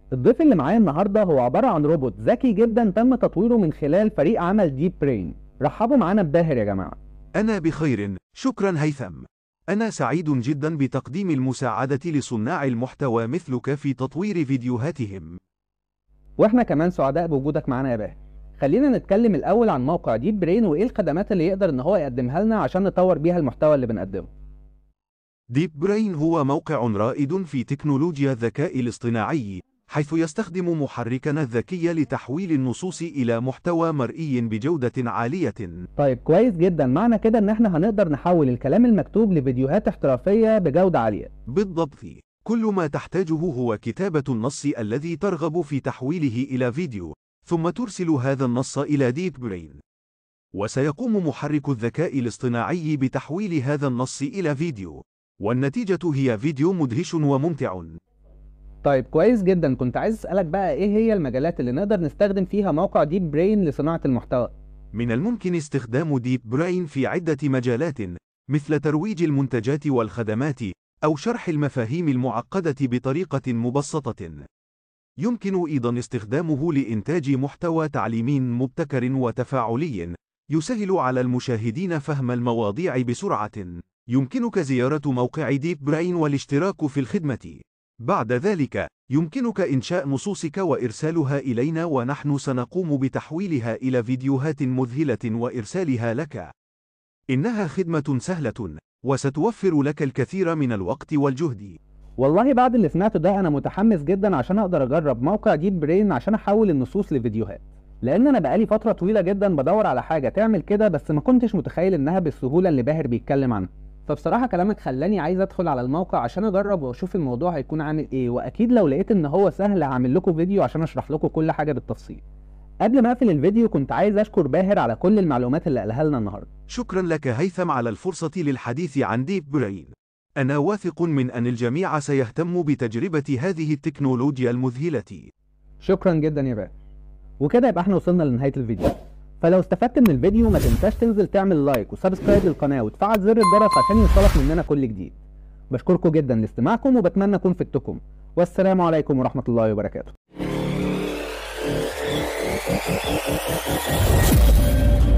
الضيف اللي معايا النهارده هو عبارة عن روبوت ذكي جدا تم تطويره من خلال فريق عمل ديب برين رحبوا معانا بباهر يا جماعة أنا بخير، شكرا هيثم. أنا سعيد جدا بتقديم المساعدة لصناع المحتوى مثلك في تطوير فيديوهاتهم. واحنا كمان سعداء بوجودك معانا يا باهر خلينا نتكلم الأول عن موقع ديب برين وإيه الخدمات اللي يقدر إن هو يقدمها لنا عشان نطور بيها المحتوى اللي بنقدمه ديب براين هو موقع رائد في تكنولوجيا الذكاء الاصطناعي، حيث يستخدم محركنا الذكي لتحويل النصوص إلى محتوى مرئي بجودة عالية. طيب كويس جدا معنى كده إن احنا هنقدر نحول الكلام المكتوب لفيديوهات احترافية بجودة عالية بالضبط. كل ما تحتاجه هو كتابة النص الذي ترغب في تحويله إلى فيديو، ثم ترسل هذا النص إلى ديب برين. وسيقوم محرك الذكاء الاصطناعي بتحويل هذا النص إلى فيديو، والنتيجة هي فيديو مدهش وممتع. طيب كويس جدا كنت عايز أسألك بقى إيه هي المجالات اللي نقدر نستخدم فيها موقع ديب برين لصناعة المحتوى من الممكن استخدام ديب براين في عدة مجالات، مثل ترويج المنتجات والخدمات، أو شرح المفاهيم المعقدة بطريقة مبسطة. يمكن أيضا استخدامه لإنتاج محتوى تعليمي مبتكر وتفاعلي، يسهل على المشاهدين فهم المواضيع بسرعة. يمكنك زيارة موقع ديب براين والاشتراك في الخدمة. بعد ذلك، يمكنك إنشاء نصوصك وإرسالها إلينا ونحن سنقوم بتحويلها إلى فيديوهات مذهلة وإرسالها لك. إنها خدمة سهلة، وستوفر لك الكثير من الوقت والجهد. والله بعد اللي سمعته ده أنا متحمس جدا عشان أقدر أجرب موقع ديب برين عشان أحول النصوص لفيديوهات لأن أنا بقالي فترة طويلة جدا بدور على حاجة تعمل كده بس ما كنتش متخيل إنها بالسهولة اللي باهر بيتكلم عنها فبصراحة كلامك خلاني عايز ادخل على الموقع عشان اجرب واشوف الموضوع هيكون عامل ايه واكيد لو لقيت ان هو سهل هعمل لكم فيديو عشان اشرح لكم كل حاجة بالتفصيل قبل ما اقفل الفيديو كنت عايز اشكر باهر على كل المعلومات اللي قالها لنا النهارده شكرا لك هيثم على الفرصة للحديث عن ديب براين. أنا واثق من أن الجميع سيهتم بتجربة هذه التكنولوجيا المذهلة. شكرا جدا يا باهر وكده يبقى احنا وصلنا لنهاية الفيديو فلو استفدت من الفيديو ما تنساش تنزل تعمل لايك وسبسكرايب للقناة وتفعل زر الجرس عشان يوصلك مننا كل جديد بشكركم جدا لاستماعكم وبتمنى اكون فدتكم والسلام عليكم ورحمة الله وبركاته